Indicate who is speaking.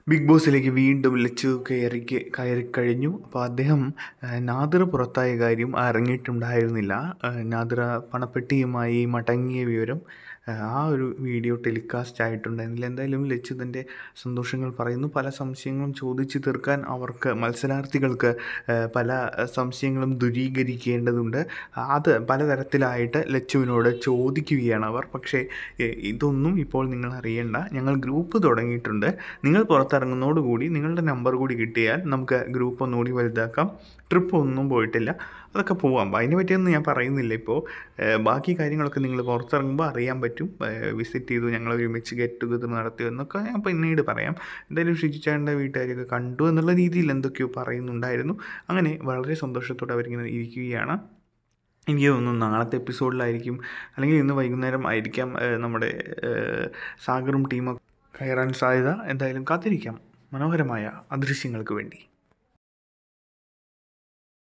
Speaker 1: big ബോസിലേക്ക് വീണ്ടും ലച്ചു കയറി കയറി കഴിഞ്ഞു അപ്പോൾ അദ്ദേഹം ഏഹ്, നാദിർ പുറത്തായ കാര്യം അറിഞ്ഞിട്ടുണ്ടായിരുന്നില്ല ഏഹ്, നാദിർ പണപ്പെട്ടിയുമായി മടങ്ങിയ വിവരം ഏഹ്, ആ ഒരു വീഡിയോ ടെലികാസ്റ്റ് ആയിട്ടുണ്ടായിരുന്നില്ല എന്തായാലും ലച്ചു തൻ്റെ സന്തോഷങ്ങൾ പറയുന്നു പല സംശയങ്ങളും ചോദിച്ചു തീർക്കാൻ അവർക്ക് മത്സരാർത്ഥികൾക്ക് ഏഹ്, പല സംശയങ്ങളും ദൂരീകരിക്കേണ്ടതുണ്ട് അത് പലതരത്തിലായിട്ട് ലച്ചുവിനോട് ചോദിക്കുകയാണ് അവർ പക്ഷേ ഏഹ്, ഇതൊന്നും ഇപ്പോൾ നിങ്ങൾ അറിയേണ്ട ഞങ്ങൾ ഗ്രൂപ്പ് തുടങ്ങിയിട്ടുണ്ട് നിങ്ങൾ പുറത്തിറങ്ങുന്നതോടുകൂടി നിങ്ങളുടെ നമ്പർ കൂടി കിട്ടിയാൽ നമുക്ക് ഗ്രൂപ്പ് ഒന്നുകൂടി വലുതാക്കാം ട്രിപ്പ് ഒന്നും പോയിട്ടില്ല അതൊക്കെ പോവാം അതിനെ പറ്റിയൊന്നും ഞാൻ പറയുന്നില്ല ഇപ്പോൾ ഏഹ് ബാക്കി കാര്യങ്ങളൊക്കെ നിങ്ങൾ പുറത്തിറങ്ങുമ്പോൾ അറിയാൻ പറ്റും വിസിറ്റ് ചെയ്തു ഞങ്ങൾ ഒരുമിച്ച് ഗെറ്റ് ടുഗദർ നടത്തി എന്നൊക്കെ ഞാൻ പിന്നീട് പറയാം എന്തായാലും ഷിജിച്ചാൻ്റെ വീട്ടുകാരൊക്കെ കണ്ടു എന്നുള്ള രീതിയിൽ എന്തൊക്കെയോ പറയുന്നുണ്ടായിരുന്നു അങ്ങനെ വളരെ സന്തോഷത്തോടെ അവരിങ്ങനെ ഇരിക്കുകയാണ് എനിക്ക് തോന്നുന്നു നാളത്തെ എപ്പിസോഡിലായിരിക്കും അല്ലെങ്കിൽ ഇന്ന് വൈകുന്നേരം ആയിരിക്കാം ഏഹ് നമ്മുടെ ഏഹ് സാഗറും ടീമൊക്കെ കയറാൻ സാധ്യത എന്തായാലും കാത്തിരിക്കാം മനോഹരമായ അദൃശ്യങ്ങൾക്ക് വേണ്ടി